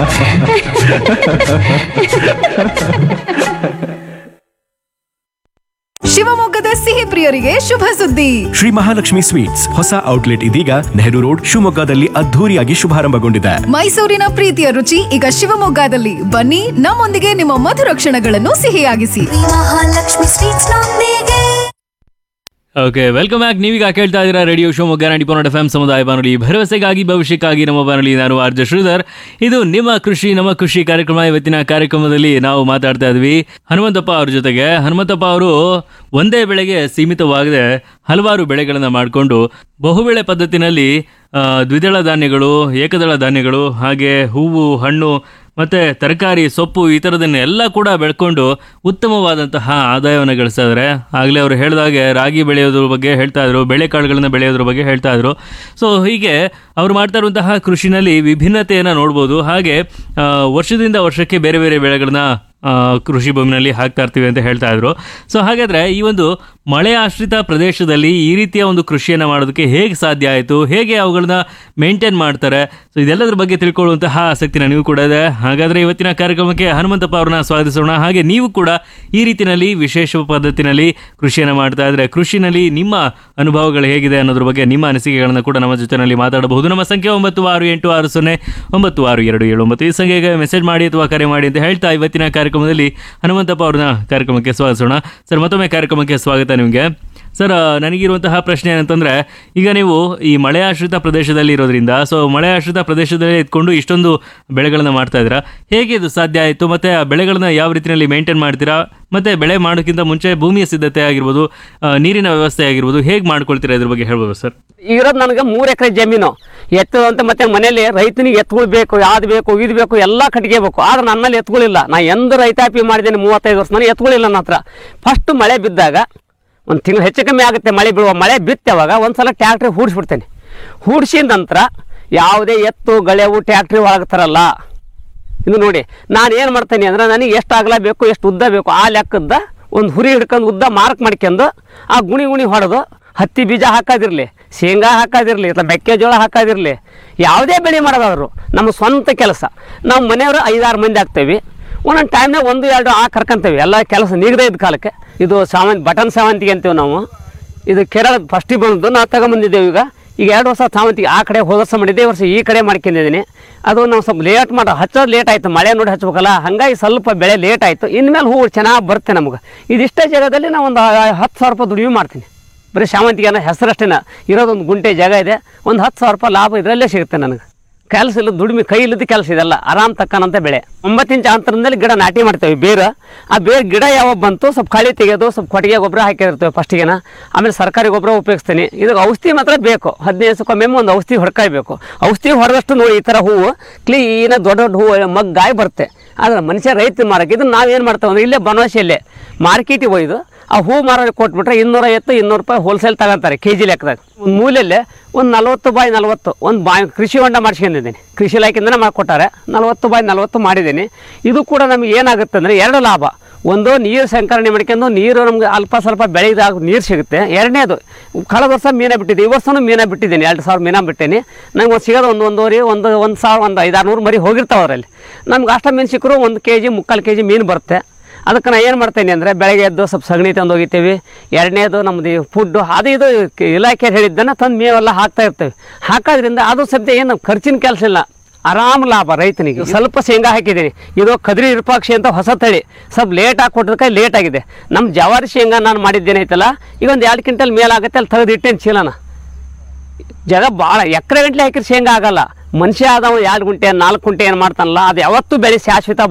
ಶಿವಮೊಗ್ಗದ ಸಿಹಿ ಪ್ರಿಯರಿಗೆ ಶುಭ ಸುದ್ದಿ ಶ್ರೀ ಮಹಾಲಕ್ಷ್ಮಿ ಸ್ವೀಟ್ಸ್ ಹೊಸ ಔಟ್ಲೆಟ್ ಇದೀಗ ನೆಹರು ರೋಡ್ ಶಿವಮೊಗ್ಗದಲ್ಲಿ ಅದ್ಧೂರಿಯಾಗಿ ಶುಭಾರಂಭಗೊಂಡಿದೆ ಮೈಸೂರಿನ ಪ್ರೀತಿಯ ರುಚಿ ಈಗ ಶಿವಮೊಗ್ಗದಲ್ಲಿ ಬನ್ನಿ ನಮ್ಮೊಂದಿಗೆ ನಿಮ್ಮ ಮಧುರ ಕ್ಷಣಗಳನ್ನು ಸಿಹಿಯಾಗಿಸಿ ಮಹಾಲಕ್ಷ್ಮಿ ಸ್ವೀಟ್ಸ್ ನೊಂದಿಗೆ ಓಕೆ ವೆಲ್ಕಮ್ ಬ್ಯಾಕ್ ನೀವೀಗ ಕೇಳ್ತಾ ಇದ್ದೀರಾ ರೇಡಿಯೋ ಶಿವಮೊಗ್ಗ ನಾಡಿ ಪೊನ್ನಡ ಎಫ್ ಎಂ ಸಮುದಾಯ ಬಾನುಲಿ ಭರವಸೆಗಾಗಿ ಭವಿಷ್ಯಕ್ಕಾಗಿ ನಮ್ಮ ಬಾನುಲಿ ನಾನು ಆರ್ ಜೆ ಶ್ರೀಧರ್ ಇದು ನಿಮ್ಮ ಕೃಷಿ ನಮ್ಮ ಕೃಷಿ ಕಾರ್ಯಕ್ರಮ ಇವತ್ತಿನ ಕಾರ್ಯಕ್ರಮದಲ್ಲಿ ನಾವು ಮಾತಾಡ್ತಾ ಇದ್ವಿ ಹನುಮಂತಪ್ಪ ಅವ್ರ ಜೊತೆಗೆ ಹನುಮಂತಪ್ಪ ಅವರು ಒಂದೇ ಬೆಳೆಗೆ ಸೀಮಿತವಾಗದೆ ಹಲವಾರು ಬೆಳೆಗಳನ್ನು ಮಾಡಿಕೊಂಡು ಬಹುಬೆಳೆ ಪದ್ಧತಿನಲ್ಲಿ ಆ, ದ್ವಿದಳ ಧಾನ್ಯಗಳು ಏಕದಳ ಧಾನ್ಯಗಳು ಹಾಗೆ ಹೂವು ಹಣ್ಣು ಮತ್ತು ತರಕಾರಿ ಸೊಪ್ಪು ಈ ಥರದನ್ನೆಲ್ಲ ಕೂಡ ಬೆಳ್ಕೊಂಡು ಉತ್ತಮವಾದಂತಹ ಆದಾಯವನ್ನು ಗಳಿಸ್ತಾ ಇದ್ದಾರೆ ಆಗಲೇ ಅವರು ಹೇಳಿದಾಗೆ ರಾಗಿ ಬೆಳೆಯೋದ್ರ ಬಗ್ಗೆ ಹೇಳ್ತಾ ಇದ್ರು ಬೇಳೆಕಾಳುಗಳನ್ನು ಬೆಳೆಯೋದ್ರ ಬಗ್ಗೆ ಹೇಳ್ತಾ ಇದ್ರು ಸೊ ಹೀಗೆ ಅವ್ರು ಮಾಡ್ತಾ ಇರುವಂತಹ ಕೃಷಿನಲ್ಲಿ ವಿಭಿನ್ನತೆಯನ್ನು ನೋಡ್ಬೋದು ಹಾಗೆ ಆ, ವರ್ಷದಿಂದ ವರ್ಷಕ್ಕೆ ಬೇರೆ ಬೇರೆ ಬೆಳೆಗಳನ್ನ ಆ, ಕೃಷಿ ಭೂಮಿನಲ್ಲಿ ಹಾಕ್ತಾ ಇರ್ತೀವಿ ಅಂತ ಹೇಳ್ತಾ ಇದ್ರು ಸೊ ಹಾಗಾದ್ರೆ ಈ ಒಂದು ಮಳೆ ಆಶ್ರಿತ ಪ್ರದೇಶದಲ್ಲಿ ಈ ರೀತಿಯ ಒಂದು ಕೃಷಿಯನ್ನು ಮಾಡೋದಕ್ಕೆ ಹೇಗೆ ಸಾಧ್ಯ ಆಯಿತು ಹೇಗೆ ಅವುಗಳನ್ನ ಮೇಂಟೈನ್ ಮಾಡ್ತಾರೆ ಸೊ ಇದೆಲ್ಲದರ ಬಗ್ಗೆ ತಿಳ್ಕೊಳ್ಳುವಂತಹ ಆಸಕ್ತಿ ನನಗೂ ಕೂಡ ಇದೆ ಹಾಗಾದ್ರೆ ಇವತ್ತಿನ ಕಾರ್ಯಕ್ರಮಕ್ಕೆ ಹನುಮಂತಪ್ಪ ಅವ್ರನ್ನ ಸ್ವಾಗತಿಸೋಣ ಹಾಗೆ ನೀವು ಕೂಡ ಈ ರೀತಿಯಲ್ಲಿ ವಿಶೇಷ ಪದ್ಧತಿನಲ್ಲಿ ಕೃಷಿಯನ್ನು ಮಾಡ್ತಾ ಇದ್ರೆ ಕೃಷಿನಲ್ಲಿ ನಿಮ್ಮ ಅನುಭವಗಳು ಹೇಗಿದೆ ಅನ್ನೋದ್ರ ಬಗ್ಗೆ ನಿಮ್ಮ ಅನಿಸಿಕೆಗಳನ್ನು ಕೂಡ ನಮ್ಮ ಜೊತೆನಲ್ಲಿ ಮಾತಾಡಬಹುದು ನಮ್ಮ ಸಂಖ್ಯೆ ಒಂಬತ್ತು ಆರು ಎಂಟು ಆರು ಸೊನ್ನೆ ಒಂಬತ್ತು ಆರು ಎರಡು ಏಳು ಒಂಬತ್ತು ಈ ಸಂಖ್ಯೆಗೆ ಮೆಸೇಜ್ ಮಾಡಿ ಅಥವಾ ಕರೆ ಮಾಡಿ ಅಂತ ಹೇಳ್ತಾ ಇವತ್ತಿನ ಕಾರ್ಯಕ್ರಮದಲ್ಲಿ ಹನುಮಂತಪ್ಪ ಅವ್ರನ್ನ ಕಾರ್ಯಕ್ರಮಕ್ಕೆ ಸ್ವಾಗತಿಸೋಣ ಸರ್ ಮತ್ತೊಮ್ಮೆ ಕಾರ್ಯಕ್ರಮಕ್ಕೆ ಸ್ವಾಗತ ನಿಮಗೆ ಸರ್ ಆ, ನನಗಿರುವಂತಹ ಪ್ರಶ್ನೆ ಏನಂತಂದ್ರೆ ಈಗ ನೀವು ಈ ಮಳೆ ಆಶ್ರಿತ ಪ್ರದೇಶದಲ್ಲಿ ಇರೋದ್ರಿಂದ ಸೊ ಮಳೆ ಆಶ್ರಿತ ಪ್ರದೇಶದಲ್ಲಿ ಇದ್ಕೊಂಡು ಇಷ್ಟೊಂದು ಬೆಳೆಗಳನ್ನ ಮಾಡ್ತಾ ಇದ್ದೀರಾ ಹೇಗೆ ಇದು ಸಾಧ್ಯ ಆಯಿತು ಮತ್ತೆ ಆ ಬೆಳೆಗಳನ್ನ ಯಾವ ರೀತಿಯಲ್ಲಿ ಮೇಂಟೈನ್ ಮಾಡ್ತೀರಾ ಮತ್ತೆ ಬೆಳೆ ಮಾಡೋಕ್ಕಿಂತ ಮುಂಚೆ ಭೂಮಿಯ ಸಿದ್ಧತೆ ಆಗಿರ್ಬೋದು ಆ, ನೀರಿನ ವ್ಯವಸ್ಥೆ ಆಗಿರ್ಬೋದು ಹೇಗೆ ಮಾಡ್ಕೊಳ್ತೀರಾ ಇದ್ರ ಬಗ್ಗೆ ಹೇಳ್ಬೋದು ಸರ್ ಇರೋದು ನನಗೆ ಮೂರು ಎಕರೆ ಜಮೀನು ಎತ್ತು ಅಂತ ಮತ್ತೆ ಮನೇಲಿ ರೈತನಿಗೆ ಎತ್ತುಗಳು ಬೇಕು ಯಾವ್ದು ಬೇಕು ಇದು ಬೇಕು ಎಲ್ಲ ಕಟ್ಟಿಗೆ ಬೇಕು ಆದ್ರೆ ನನ್ನಲ್ಲಿ ಎತ್ತುಗಳಿಲ್ಲ ನಾ ಎಂದು ರೈತಾಪಿ ಮಾಡಿದ್ದೇನೆ ಮೂವತ್ತೈದು ವರ್ಷ ನನಗೆ ಎತ್ತುಗಳಿಲ್ಲ ನನ್ನ ಹತ್ರ ಫಸ್ಟ್ ಮಳೆ ಬಿದ್ದಾಗ ಒಂದು ತಿಂಗಳು ಹೆಚ್ಚು ಕಮ್ಮಿ ಆಗುತ್ತೆ ಮಳೆ ಬೀಳುವ ಮಳೆ ಬಿತ್ತವಾಗ ಒಂದು ಸಲ ಟ್ಯಾಕ್ಟ್ರಿ ಹೂಡಿಸ್ಬಿಡ್ತೇನೆ ಹೂಡಿಸಿದ ನಂತರ ಯಾವುದೇ ಎತ್ತು ಗಳೆವು ಟ್ಯಾಕ್ಟ್ರಿ ಒಳಗೆ ತರಲ್ಲ ಇದು ನೋಡಿ ನಾನು ಏನು ಮಾಡ್ತೇನೆ ಅಂದ್ರೆ ನನಗೆ ಎಷ್ಟು ಅಗಲ ಬೇಕು ಎಷ್ಟು ಉದ್ದ ಬೇಕು ಆ ಲೆಕ್ಕದ ಒಂದು ಹುರಿ ಹಿಡ್ಕೊಂಡು ಉದ್ದ ಮಾರ್ಕ್ ಮಾಡ್ಕೊಂಡು ಆ ಗುಣಿ ಗುಣಿ ಹೊಡೆದು ಹತ್ತಿ ಬೀಜ ಹಾಕೋದಿರಲಿ ಶೇಂಗಾ ಹಾಕೋದಿರಲಿ ಅಥವಾ ಮೆಕ್ಕೆಜೋಳ ಹಾಕೋದಿರಲಿ ಯಾವುದೇ ಬೆಳೆ ಮಾಡೋದಾದ್ರು ನಮ್ಮ ಸ್ವಂತ ಕೆಲಸ ನಾವು ಮನೆಯವರು ಐದಾರು ಮಂದಿ ಆಗ್ತೇವೆ ಒಂದೊಂದು ಟೈಮ್ನಾಗ ಒಂದು ಎರಡು ಆ ಕರ್ಕೊಂತೇವೆ ಎಲ್ಲ ಕೆಲಸ ನೀಗದೇ ಇದ್ದ ಕಾಲಕ್ಕೆ ಇದು ಸಾವಂತಿ ಬಟನ್ ಸಾವಂತಿಗೆ ಅಂತೀವಿ ನಾವು ಇದು ಕೇರಳ ಫಸ್ಟಿಗೆ ಬಂದದ್ದು ನಾವು ತಗೊಂಬಂದಿದ್ದೇವೆ ಈಗ ಈಗ ಎರಡು ವರ್ಷ ಸಾವಂತಿಗೆ ಆ ಕಡೆ ಹೋದ ವರ್ಷ ಮಾಡಿದ್ದೆ ಈ ವರ್ಷ ಈ ಕಡೆ ಮಾಡ್ಕೊಂಡಿದ್ದೀನಿ ಅದು ನಾವು ಸ್ವಲ್ಪ ಲೇಟ್ ಮಾಡೋ ಹಚ್ಚೋದು ಲೇಟ್ ಆಯಿತು ಮಳೆ ನೋಡಿ ಹಚ್ಬೇಕಲ್ಲ ಹಾಗಾಗಿ ಸ್ವಲ್ಪ ಬೆಳೆ ಲೇಟ್ ಆಯಿತು ಇನ್ಮೇಲೆ ಹೂವು ಚೆನ್ನಾಗಿ ಬರುತ್ತೆ ನಮ್ಗೆ ಇದಿಷ್ಟೇ ಜಾಗದಲ್ಲಿ ನಾವು ಒಂದು ಹತ್ತು ಸಾವಿರ ರೂಪಾಯಿ ದುಡಿಮೆ ಮಾಡ್ತೀನಿ ಬರೀ ಶಾವಂತಿಗೆ ಅನ್ನೋ ಹೆಸರಷ್ಟೇನ ಇರೋದೊಂದು ಗುಂಟೆ ಜಾಗ ಇದೆ ಒಂದು ಹತ್ತು ಸಾವಿರ ರೂಪಾಯಿ ಲಾಭ ಇದರಲ್ಲೇ ಸಿಗುತ್ತೆ ನನಗೆ ಕೆಲಸ ಇಲ್ಲ ದುಡಿಮೆ ಕೈ ಇಲ್ಲದ ಕೆಲಸ ಇದೆಲ್ಲ ಆರಾಮ್ ತಕ್ಕನಂತೆ ಬೆಳೆ ಒಂಬತ್ತು ಇಂಚ್ ಅಂತರದಲ್ಲಿ ಗಿಡ ನಾಟಿ ಮಾಡ್ತೇವೆ ಬೇರು ಆ ಬೇರು ಗಿಡ ಯಾವಾಗ ಬಂತು ಸ್ವಲ್ಪ ಕಳೆ ತೆಗೆಯೋದು ಸ್ವಲ್ಪ ಕೊಟ್ಟಿಗೆ ಗೊಬ್ಬರ ಹಾಕಿರ್ತೇವೆ ಫಸ್ಟಿಗೆನ ಆಮೇಲೆ ಸರ್ಕಾರಿ ಗೊಬ್ಬರ ಉಪಯೋಗಿಸ್ತೀನಿ ಇದು ಔಷಧಿ ಮಾತ್ರ ಬೇಕು ಹದಿನೈದು ದಿವಸಕ್ಕೊಮ್ಮೆ ಒಂದು ಔಷಧಿ ಹೊಡ್ಕಾಯ್ಬೇಕು ಔಷಧಿ ಹೊಡೆದಷ್ಟು ನೋಡಿ ಈ ಥರ ಹೂವು ಕ್ಲೀನ ದೊಡ್ಡ ದೊಡ್ಡ ಹೂವು ಮಗ್ಗಾಯಿ ಬರುತ್ತೆ ಆದರೆ ಮನುಷ್ಯ ರೈತ ಮಾರಕ್ಕೆ ಇದನ್ನು ನಾವೇನು ಮಾಡ್ತೇವೆ ಅಂದ್ರೆ ಇಲ್ಲೇ ಬನವಾಸಿಯಲ್ಲೇ ಮಾರ್ಕೆಟಿಗೆ ಒಯ್ದು ಆ ಹೂ ಮಾರೋರಿಗೆ ಕೊಟ್ಬಿಟ್ರೆ ಇನ್ನೂರೈವತ್ತು ಇನ್ನೂರು ರೂಪಾಯಿ ಹೋಲ್ಸೇಲ್ ತಗೊಂತಾರೆ ಕೆ ಜಿ ಲೆಕ್ಕದಾಗ ಒಂದು ಮೂಲೆಯಲ್ಲೇ ಒಂದು ನಲ್ವತ್ತು ಬಾಯ್ ನಲ್ವತ್ತು ಒಂದು ಬಾಯ್ ಕೃಷಿ ಹೊಂಡ ಮಾಡ್ಸ್ಕೊಂಡಿದ್ದೀನಿ ಕೃಷಿ ಇಲಾಖೆಯಿಂದನೇ ಮಾಡಿಕೊಟ್ಟಾರೆ ನಲ್ವತ್ತು ಬಾಯ್ ನಲ್ವತ್ತು ಮಾಡಿದ್ದೀನಿ ಇದು ಕೂಡ ನಮಗೆ ಏನಾಗುತ್ತೆ ಅಂದರೆ ಎರಡು ಲಾಭ ಒಂದು ನೀರು ಸಂಕಲನೆ ಮಾಡ್ಕೊಂಡು ನೀರು ನಮ್ಗೆ ಅಲ್ಪ ಸ್ವಲ್ಪ ಬೆಳೆದಾಗ ನೀರು ಸಿಗುತ್ತೆ ಎರಡನೇದು ಕಳೆದ ವರ್ಷ ಮೀನ ಬಿಟ್ಟಿದ್ದೆ ಈ ವರ್ಷನೂ ಮೀನ ಬಿಟ್ಟಿದ್ದೀನಿ ಎರಡು ಸಾವಿರ ಮೀನ ಬಿಟ್ಟೀನಿ ನಂಗೆ ಒಂದು ಸಿಗೋದು ಒಂದು ಒಂದೂವರೆ ಒಂದು ಒಂದು ಸಾವಿರ ಒಂದು ಐದಾರು ನೂರು ಮರಿ ಹೋಗಿರ್ತಾವೆ ಅವರಲ್ಲಿ ನಮ್ಗೆ ಅಷ್ಟ ಮೀನು ಸಿಕ್ಕರು ಒಂದು ಕೆ ಜಿ ಮುಕ್ಕಾಲು ಕೆ ಜಿ ಮೀನು ಬರುತ್ತೆ ಅದಕ್ಕೆ ನಾನು ಏನು ಮಾಡ್ತೇನೆ ಅಂದರೆ ಬೆಳಗ್ಗೆ ಎದ್ದು ಸ್ವಲ್ಪ ಸಗಣಿ ತಂದು ಹೋಗಿತೀವಿ ಎರಡನೇದು ನಮ್ಮದು ಫುಡ್ಡು ಅದು ಇದು ಕ- ಇಲಾಖೆ ಹೇಳಿದ್ದನ್ನು ತಂದು ಮೇವೆಲ್ಲ ಹಾಕ್ತಾ ಇರ್ತೇವೆ ಹಾಕೋದ್ರಿಂದ ಅದು ಸದ್ಯ ಏನು ಖರ್ಚಿನ ಕೆಲಸ ಇಲ್ಲ ಆರಾಮ್ ಲಾಭ ರೈತನಿಗೆ ಸ್ವಲ್ಪ ಶೇಂಗಾ ಹಾಕಿದ್ದೀನಿ ಇದು ಕದ್ರಿ ವಿರೂಪಾಕ್ಷಿ ಅಂತ ಹೊಸ ತಳಿ ಸ್ವಲ್ಪ ಲೇಟ್ ಆಗಿ ಕೊಟ್ಟದಕ್ಕೆ ಲೇಟ್ ಆಗಿದೆ ನಮ್ಮ ಜವಾರಿ ಶೇಂಗಾ ನಾನು ಮಾಡಿದ್ದೇನೆ ಐತಲ್ಲ ಈಗ ಒಂದು ಎರಡು ಕ್ವಿಂಟಲ್ ಮೇಲಾಗುತ್ತೆ ಅಲ್ಲಿ ತೆಗೆದು ಇಟ್ಟೇನು ಚೀಲನ ಜಗ ಭಾಳ ಎಕರೆ ಗಂಟ್ಲೆ ಹಾಕಿದ್ರೆ ಶೇಂಗಾ ಆಗಲ್ಲ ಮನುಷ್ಯ ಆದವ ಎರಡು ಗುಂಟೆ ನಾಲ್ಕು ಗುಂಟೆ ಏನು ಮಾಡ್ತಾನಲ್ಲ ಅದು ಯಾವತ್ತೂ ಬೆಳೆ ಶಾಶ್ವತ